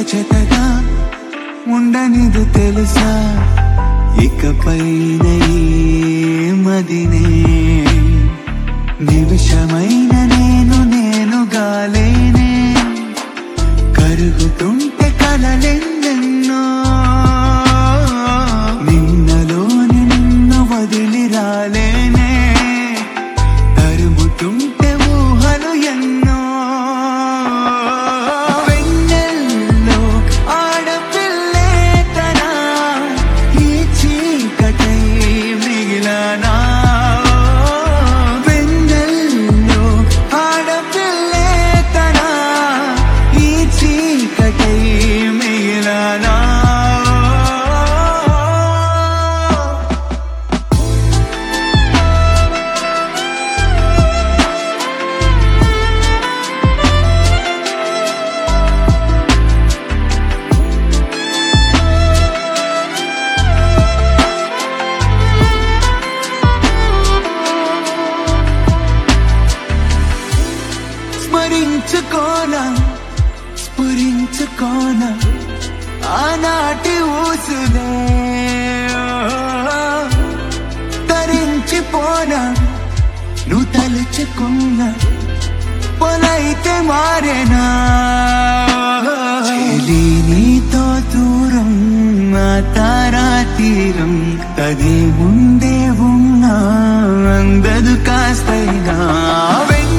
జతగా ఉండనిదు తెలుసా ఇకపైన ఈ మదినే నిమిషమైన నేను నేను గాలేనే కరుగుతుంటే కలలెన్నెన్నో నిన్నలో నిన్ను వదిలి రాలేనే తరుముతుంటే ఊహలు ఎన్నో వెన్నెల్లో ఆడపిల్లే తన ఈ చీకటై మిగిలనా వెన్నెల్లో ఆడపిల్లే తన ఈ చీకటై మిగిలనా స్మరించుకోన స్ఫురించుకోన ఆనాటి ఊసులే తరించిపోన నువ్వు తలుచుకున్న పొలైతే మారేనా చెలి నీతో దూరం ఆ తారా తీరం అది ముందే ఉన్నా అందదు కాస్తైనా వెన్నెల్లో